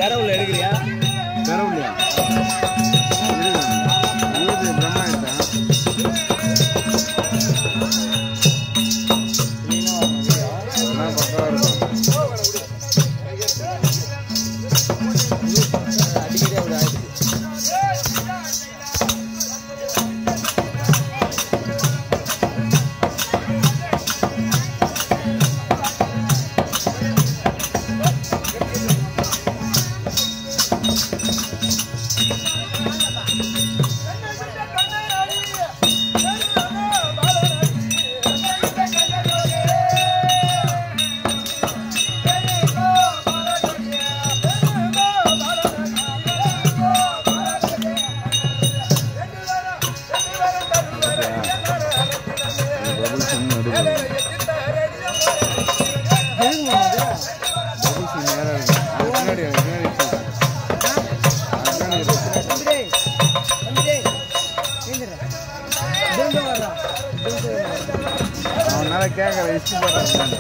கடவுள் எடுக்கிறியா பெறவில்லையா இருபது பிரம்மா எடுத்தேன் அதெல்லாம் பக்கா இருக்கும் அடிக்கடி அப்படி ஆயிடுது பபுள் சிம் நடுவில் பபுள் சிம் நேரம் இருக்கும் அது பின்னாடி அது பின்னாடி இருக்கு. அது பின்னாடி இருக்கு. அவனால கேட்கற இஷ்டப்படுறாங்க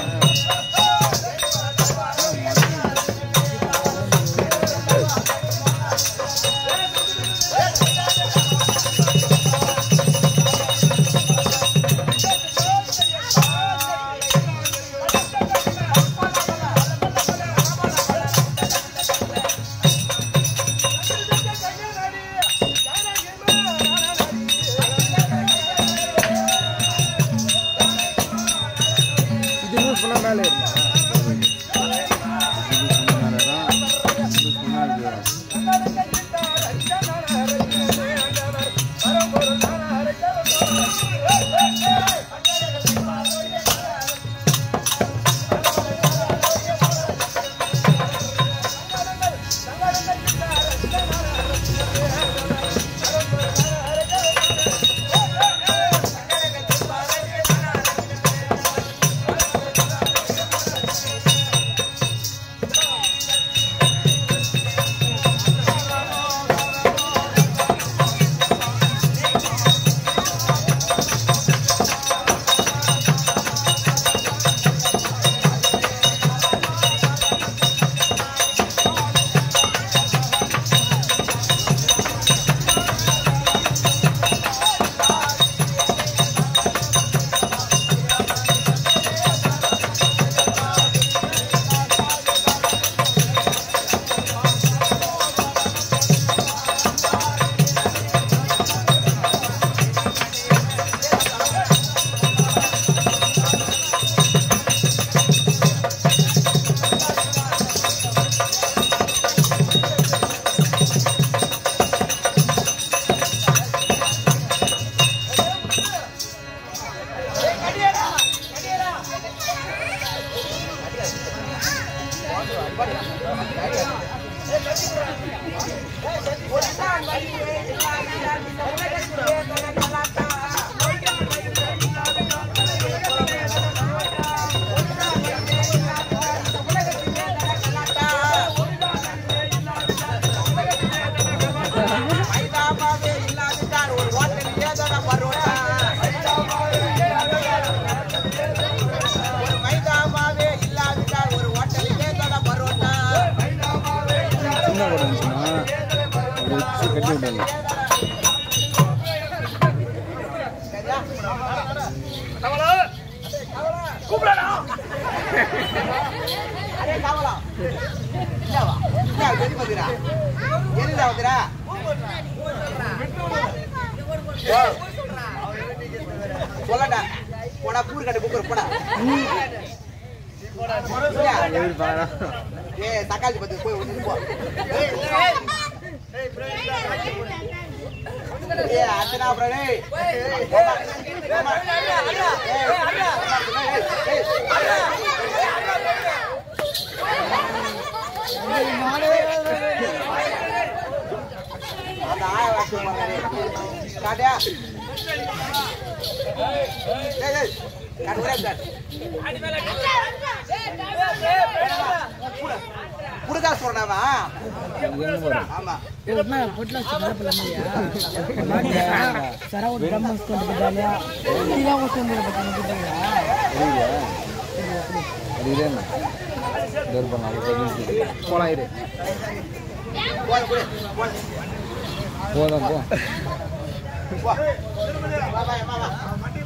இது இன்னும் ஃபுல்லாக மேலே இருந்தா மைதாபாவே இல்லாவிட்டால் ஒரு ஹோட்டல் ஏதோட பரோட்டா ஒரு மைதாபாவே இல்லாவிட்டால் ஒரு ஹோட்டல் ஏதோட பரோட்டா சின்ன கூட இருந்துச்சுன்னா அப்படி வச்சு கட்டி விடலாம் அரே காவலா இல்லவா இல்ல வெடி மதுரா எதுல வந்துரா சொல்லடா போடா கூறு கட்டு கூப்பிடு போடா இல்லையா? ஏய் தக்காளி பத்தி போய் ஒண்ணு போ ஏய் அத்தனா அப்புறம் டேய் ஏமா, ஏமா. ஏய், ஏய், ஏய். அந்த ஆய வாசி பண்ணாரு காட்டியா ஏய் ஏய் காட்டு ஒரே காட்டு குடுக்கா சொல்றாவா ஆமா அது இதே என்ன இது இருப்பாங்க அது பதினஞ்சு போலாம் இரு போல கூட போல போதும் போ வா வா வா வா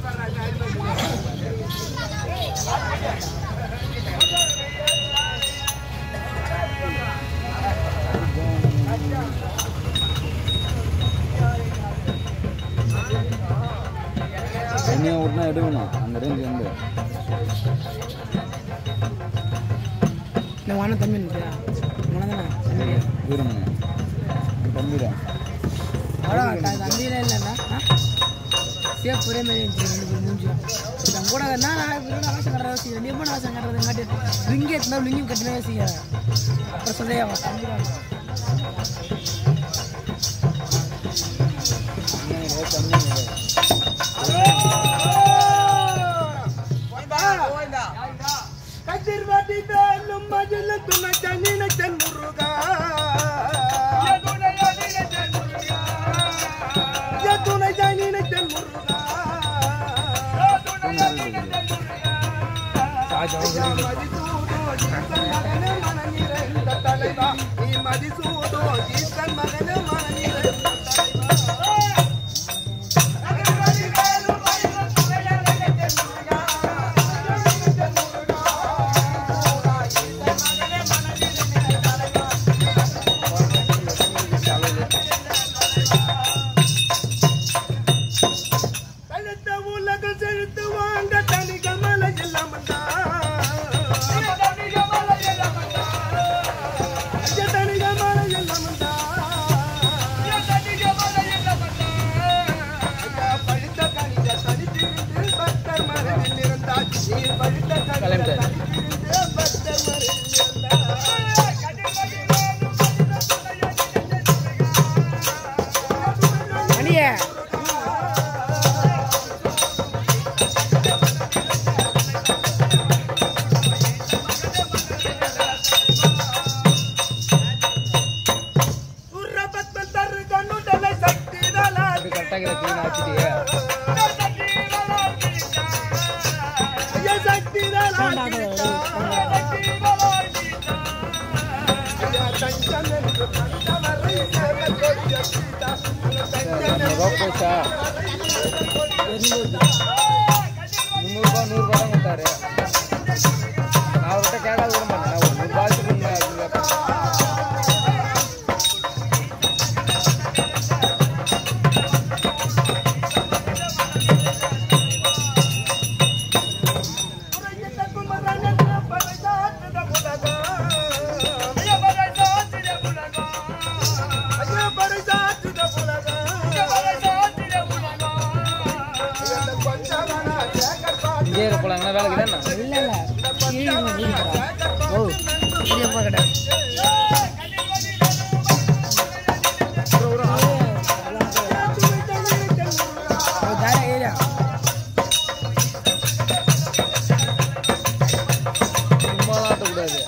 தனியாக விட்டுனா எடுக்கணும் அந்த ரேஞ்சு வந்து இந்த வான தம்பி நிற்கிறா மனதானே தம்பியா வீரமணி தம்பிடா அவ்வளோ தம்பியில இல்லைண்ணா சேஃப் ஒரே மாதிரி இருந்துச்சு ரெண்டு பேரும் மூஞ்சும் நம்ம கூட என்ன இவரோட அவசரம் கட்டுற வச்சு ரெண்டு பேரும் அவசரம் கட்டுறது காட்டி லிங்கி எத்தனா லிங்கும் கட்டினே வச்சுக்க அப்புறம் சொல்லையா அவன் தம்பி போயிந்தா கதிர்வாடி வேலும் மதில துணை தன்னினத்தன் முருகா ய துணை தன்னினத்தன் முருகா மதிசூதோ ஈசன் மகன மகனிரந்த தழுத்த உலகம் செலுத்து வாங்க தனிக மலை இல்லாமண்டா தனிக மலை இல்லாமண்டா ஐயா, பழுத்த கனிக தனித்திருந்து பக்தர் மரபில் இருந்தால் நீ பழுத்த கனிக தனித்திருந்து பக்தர் மரபில் மணியே உர்ரபத்தல் தரு கண்ணுடலை சக்தி நலாதி. கரெக்டாக க்ளீன் ஆச்சுட்டியே ஐயா, சக்தி நலாதி. ஐயா, தஞ்சம் என்று தந்தவரை சேவல் கொடிய சீதா. இரநூறுவா போச்சா முந்நூறுபா நூறுபா தான் கொடுத்தாரு நான் அவர்கிட்ட கேட்காத விட மாட்டேன் நான் ஒரு நூறுபா உரையிட்ட குமரன் என்ற பறைசாற்றுத உலகம். ஐயா, பறைசாற்றுத உலகம். ஐயா, இந்த கொஞ்சவனா சேகர் பாட்டு இங்கே இருப்பலாங்களா வேலைக்கு தானே இல்லை இல்லை கீழே வீடு ஓ பெரியப்பா கிடையாது தாரா ஏரியா சும்மா ஆட்டக்கூடாது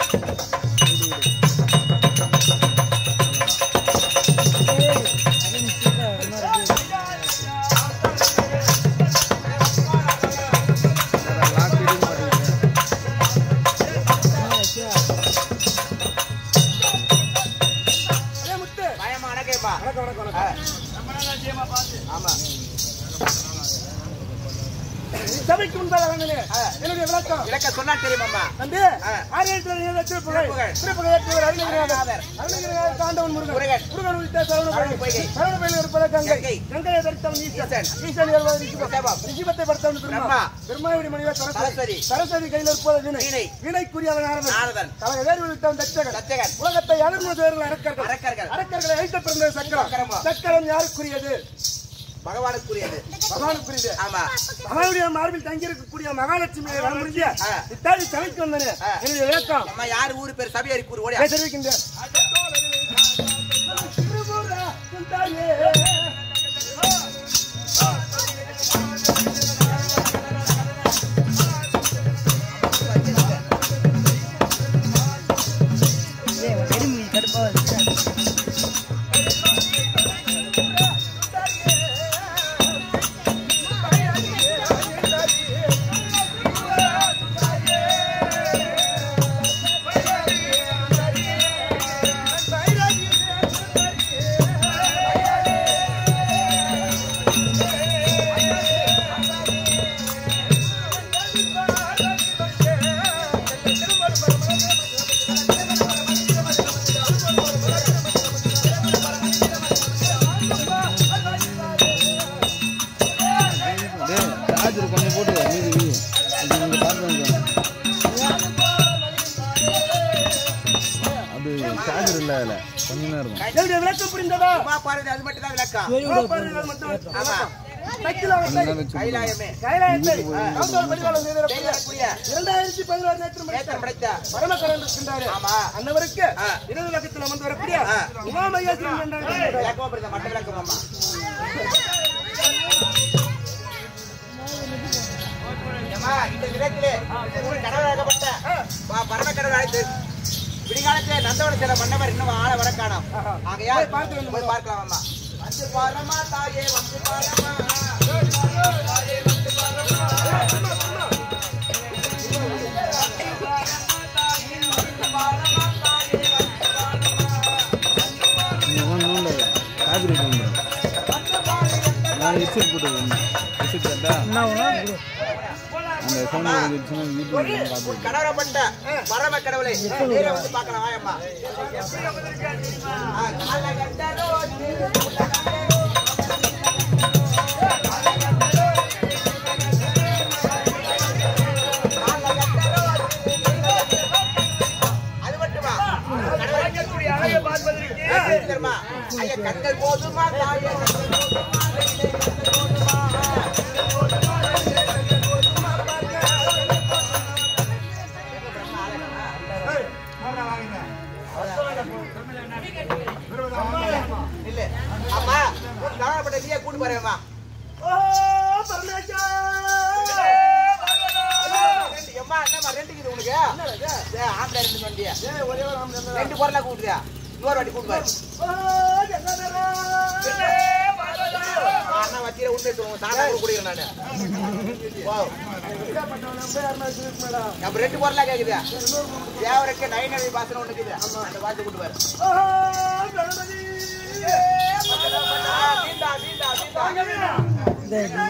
லாக் இடிக்க மாட்டேங்குது ஏ, முத்து. பயமா அடக்கேப்பா வணக்கம், வணக்கம், வணக்கம். ஆமா சபைக்கு முன்பாக வந்தனே. என்னுடைய விளக்கம் விளக்க சொன்னா தெரியுமாம்மா தம்பி, ஆ. ஆரியத்தில் இருந்த திருப்புகழ். திருப்புகழ். திருப்புகழ் ஏற்றியவர் அருணகிரிநாதர். அருணகிரிநாதர். அருணகிரிநாதர் தாண்டவன் முருகன். முருகன். முருகன் உள்ளிட்ட சரவண சரவண பொய்கை. பொய்கை. சரவண பொய்கையில் இருப்பது கங்கை. கங்கை. கங்கையை தரித்தவன் ஈசன். ஈசன். ஈசன் ஏறுவது ரிஷிபம். ரிஷபம். ரிஷிபத்தை படைத்தவன் பிரம்மா. பிரம்மா. பிரம்மாவுடைய மனைவி சரஸ்வதி. சரஸ்வதி. சரஸ்வதி கையில் இருப்பது வீணை. வீணை. வீணைக்குரியவன் நாரதன். நாரதன். கலக வேறு விழுத்தவன் தச்சகன். தச்சகன். உலகத்தை அலர்மதுவர்கள் அரக்கர்கள். அரக்கர்கள். அரக்கர்களை அழித்த பிறந்த சக்கரம். சக்கரமா. சக்கரம் யாருக்குரியது பகவானுக்குரியது பகவானுக்குரியது ஆமா மகானுடைய மார்பில் தங்கியிருக்கக்கூடிய மகாலட்சுமியை வர முடிஞ்ச ஆ. இத்தாலி சபைக்கு வந்தனே ஆ. என்னுடைய விளக்கம் அம்மா யாரு ஊரு பேர் சபையாரி கூறு ஓடியா தெரிவிக்கின்றேன் திருபுரா குந்தாயே. எரிமி கடுப்பாக இருக்கு ஆ டேய் சார்ஜர் கொஞ்சம் போட்டு வை, மீதி வை. இது இங்க பார்த்து வாங்கிக்கோ. அது சார்ஜர் இல்லை அதில் கொஞ்சம் தான் இருக்கும் என்னுடைய விளக்கம் புரிந்ததா சும்மா பாருது அது மட்டும் தான் விளக்கம் பாருங்கள் மட்டும் ஆமா சைக்கிள் அவன் கொஞ்சம் தான் வச்சு விடு. கைலாயமே கைலாயத்தை கவுண்டர் பரிகாரம் செய்திருக்கிற செய்யக்கூடிய இரண்டாயிரத்தி பதினாறு நேற்று நேத்திரம் படைத்த பரமக்கரன் இருக்கின்றாரு ஆமா அன்னவருக்கு ஆ. இடது பக்கத்தில் அமர்ந்து வரக்கூடிய ஆ. உமாமகேஸ்வரன் என்றார் விளக்கமா புரியுது மட்ட விளக்கம் அம்மா ஏம்மா, இந்த விதத்திலே ஒரு கடவுளாகப்பட்ட ப- பரம கடவுள் அழைத்து விடிகாலத்திலே நந்தவன சில மன்னவர் இன்னும் ஆள வர காணோம் ஆகையால் போய் பார்த்து வந்து போய் பார்க்கலாம் அம்மா வந்து பாரமா தாயே வந்து பாரமா நீங்க ஒன்று நூல்ல காப்பி ரைட் வந்துடும் நான் ஹெட்செட் போட்டு ஹெட்செட் கேட்டா அந்த சவுண்ட் வந்துச்சுன்னா வீட்டில் காப்பி கடவுளப்பட்ட பரம கடவுளை நேரே வந்து பார்க்கலாம் வாயம்மா ஆ, காலகண்டரோ அது மட்டுமா எப்படி தெரியுமா? ஐயா, கண்கள் போதுமா தாயே கண்கள் இல்ல அம்மா உன் கவலைப்பட்ட நீயே கூட்டு போறேம்மா ரெண்டு எம்மா என்னம்மா ரெண்டுக்கு இது உனக்கு ஏ, ஆம்பளை ரெண்டு வண்டியா ரெண்டு பொருளா கூட்டுறியா இன்னொரு வாட்டி கூட்டு பாரு அண்ணா வச்சிர உண்மை சொல்லுவோம் தாத்தா கூட குடிக்கிறேன் நானு Wow. அப்ப ரெண்டு பொருளா கேக்குது தேவருக்கு நைன் பாசனம் ஒண்ணு இருக்குது அந்த பாத்து கூட்டு பாரு ஆ, வீண்டா, வீண்டா, வீண்டா.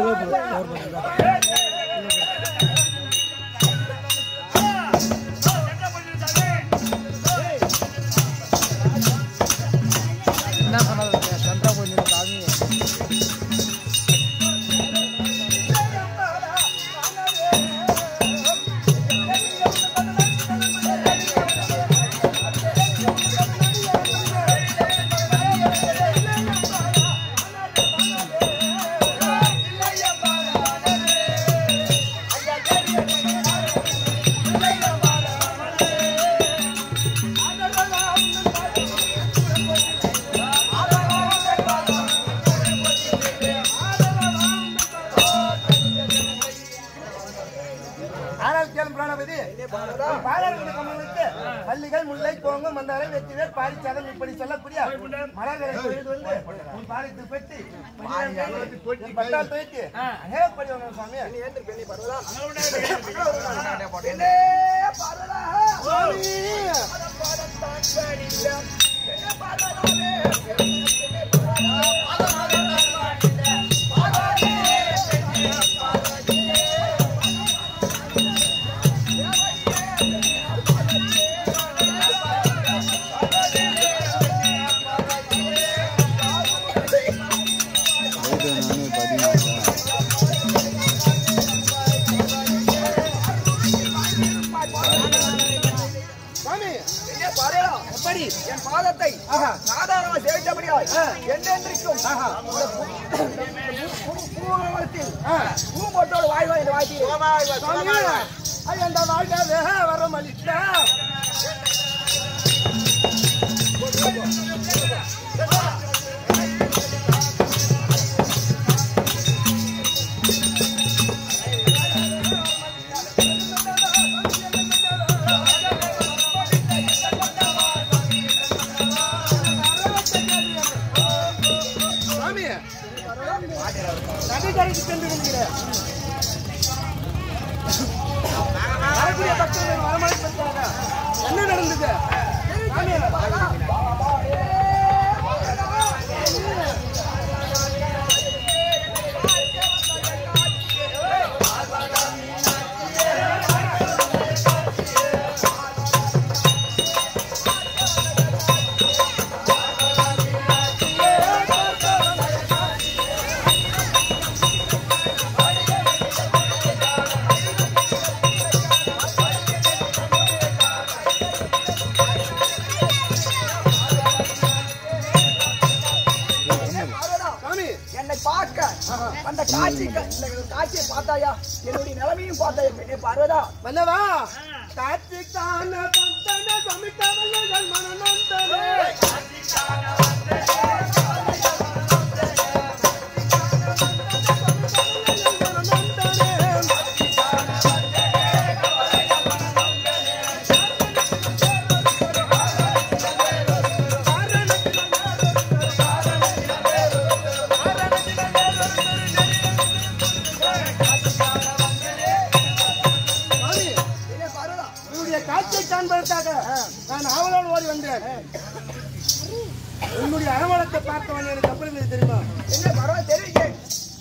என்ன பண்ணாத சந்திரா கொஞ்சம் காமி ஆனால் கேளும் பிராணபதி பாலாறுகிற கமலுக்கு மல்லிகை முல்லை கோங்கு மந்தாரை வெற்றிவேர் பாரிச்சாதம் இப்படி சொல்லக்கூடிய மலர்களை கொண்டு வந்து உன் பாலித்து பெட்டி என் பட்டால் துவைத்து அநேகப்படி வந்தோம் சுவாமி என்னே பார்வதா. சுவாமி. ரைட்டு நானே பார்த்தீங்கன்னா சுவாமி எப்படி என் பாதத்தை சாதாரண சேவித்தபடியால் என்றென்றைக்கும் பூமத்தில் பூமோட்டோடு வாழ்வா என்று வாழ்த்தி சுவாமி அந்த வாழ்க்கை வரம் அளித்த சுவாமி நதிக்கரைக்கு சென்றிருக்கிறேன் வரக்கூடிய பக்தர்கள் வரமளிப்பதற்காக என்ன நடந்தது சாமி, காட்சியை பார்த்தாயா என்னுடைய நிலைமையும் பார்த்தாயா பெண்ணே பார்வதா மன்னவா காட்சிக்கான பந்தன சமிக்கவல்கள் மனநந்தனே பெண்ணே பார்வதா உன்னுடைய காட்சியை காண்பதற்காக நான் ஆவலோடு ஓடி வந்தேன் உன்னுடைய அகமலத்தை பார்த்தவன் எனக்கு அப்படி இருந்தது தெரியுமா என்ன பரவாயில்ல தெரிவிக்க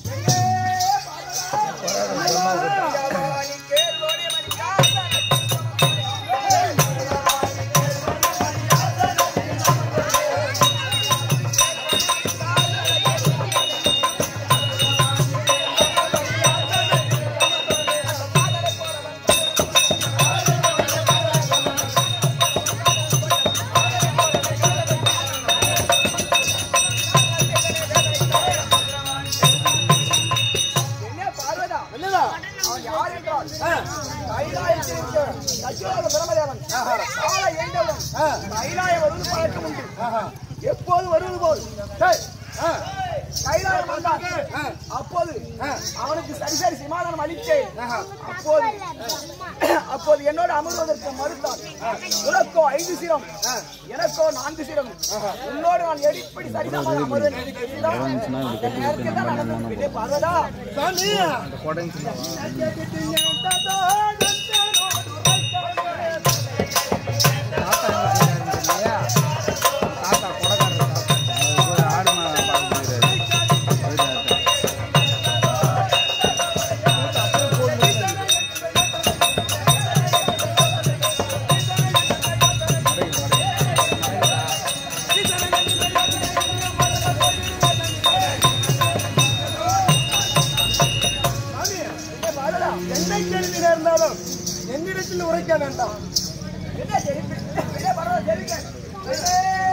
என்ன பார்வதா மன்னவா அவன் யார் என்றால் ஆ, கைலாயத்தில் இருக்க சச்சிவாக பிரமதேவன் கால ஏண்டவன் கைலாய வருவது பழக்கம் உண்டு ஆஹா. எப்போது வருவது போல் டேய், ஆ, கைலாயம் வந்தான் ஆ. அப்போது ஆ. அவனுக்கு சரி சரி சமாதானம் அளித்தேன் ஆஹா. அப்போது அப்போது என்னோடு அமர்வதற்கு மறுத்தான் உனக்கோ ஐந்து சிரம் எனக்கோ நான்கு சிரம் உன்னோடு நான் எப்படி சரி சமாதானம் அமர்வேன் என்று கேட்டுதான் அந்த நேரத்தில் தான் நடந்தது பெண்ணே பார்வதா சாமி ஆடு மாடு பார்க்க போயிருக்காரு பெண்ணே பார்வதா என்னை கேள்வி நேர்ந்தாலும் என்னிடத்தில் உரைக்க வேண்டாம் என்ன தெரியும் பெண்ணே பார்வதா தெரிவிக்க பெண்ணே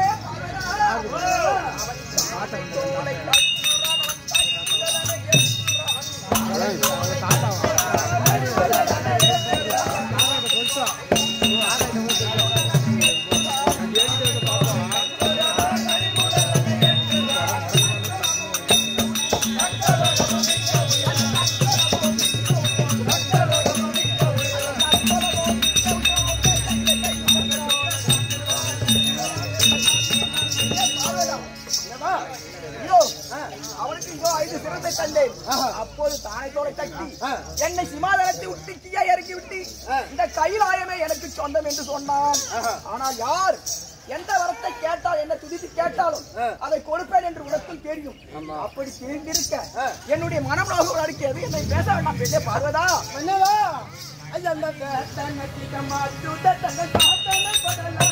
இதோ, அவனுக்கு இதோ ஐந்து சிறந்த தந்தேன் அப்போது தானத்தோட தட்டி என்னை சிமாதனத்தை விட்டு கீழே இறக்கி விட்டு இந்த கைலாயமே எனக்கு சொந்தம் என்று சொன்னான் ஆனால் யார் எந்த வரத்தை கேட்டால் என்ன துதித்து கேட்டாலும் அதை கொடுப்பேன் என்று உனக்கும் தெரியும் அப்படி தெரிந்திருக்க என்னுடைய மனம் நோகம் அடிக்கிறது என்னை பேச வேண்டாம் பெண்ணே பார்வதா மன்னவா ஐயந்த கேட்டன திகமா சுடதன காத்தன படலா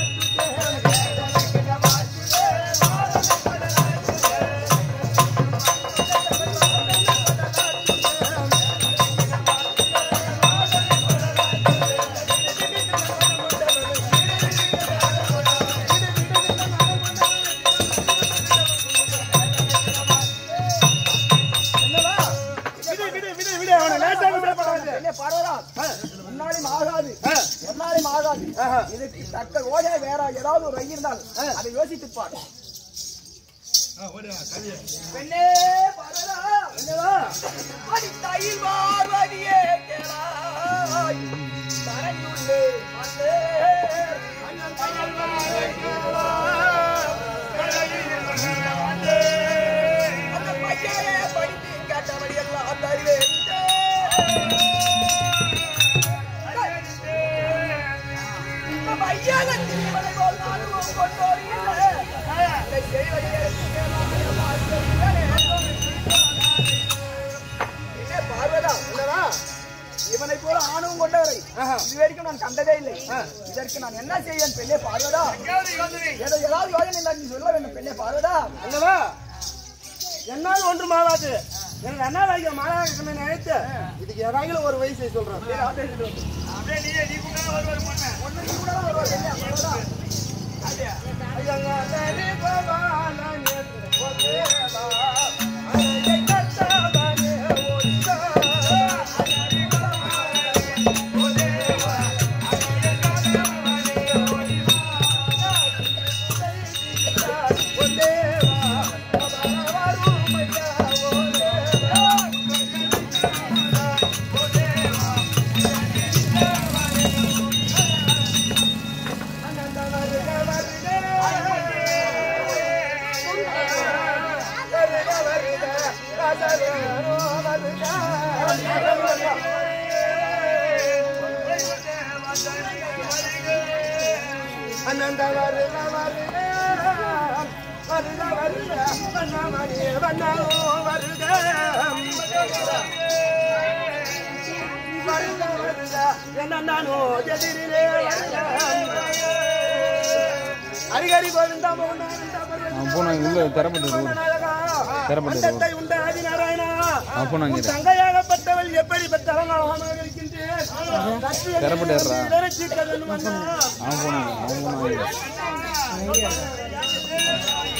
விடு விடு விடு விடு அவனை லேசாக விடப்படாது பெண்ணே பார்வதா முன்னாலும் ஆகாது என்னாலும் ஆகாது இதுக்கு தக்க ஓட வேற ஏதாவது ஒரு வழி இருந்தால் அதை யோசித்துப் பார் பெண்ணே பார்வதா என்னவா அடி தாயில் பார்வதியே கேளாய் தரையுள்ளே வந்தே அண்ணன் தாயில் பார்வதியே கேளாய் தரையுள்ளே வந்தே அந்த பையனே படித்து கேட்டபடி எல்லாம் தருவேன் இந்த பையனத்தின் இவனை போல் நானும் கொண்டோர் இல்லை. இதை செய்வது எனக்கு என்ன பார்வதா இல்லவா இவனை போல ஆணவம் கொண்டவரை இது வரைக்கும் நான் கண்டதே இல்லை இதற்கு நான் என்ன செய்வேன் பெண்ணே பார்வதா ஏதோ ஏதாவது யோஜனை இல்லை நீ சொல்ல வேண்டும் பெண்ணே பார்வதா அல்லவா என்னால் ஒன்றும் ஆகாது எனக்கு அண்ணா வைக்க மாலாக நினைத்து இதுக்கு ஏதாவது ஒரு வயசை சொல்றேன் வேற ஆள் பேசிட்டு வந்து. ஒண்ணு நீ கூட தான் வருவார் பெண்ணே பார்வதா ஐயங்காதனி கோபாலனே கோபேலா, அழகை கட்டவனே ஒற்றா. ஆனந்த வருக வருக வருக வருக வண்ணமணி வண்ணோ வருக வருக வருக என்ன நானோ எதிரிலே வருக ஹரிஹரி கோவிந்தா மோகனானந்தா அவன் போனாங்க உள்ள திறப்பட்டு திறப்பட்டு அண்டத்தை உண்ட ஆதி நாராயணா அவன் போனாங்க உன் தங்கையாகப்பட்டவள் எப்படிப்பட்டவள் அழகாக இருக்கின்றேன் திறப்பட்டு ஏறுறா. இதனை சீக்கிரம் வேணும் அண்ணா. அவன் போனாங்க அவன் போனாங்க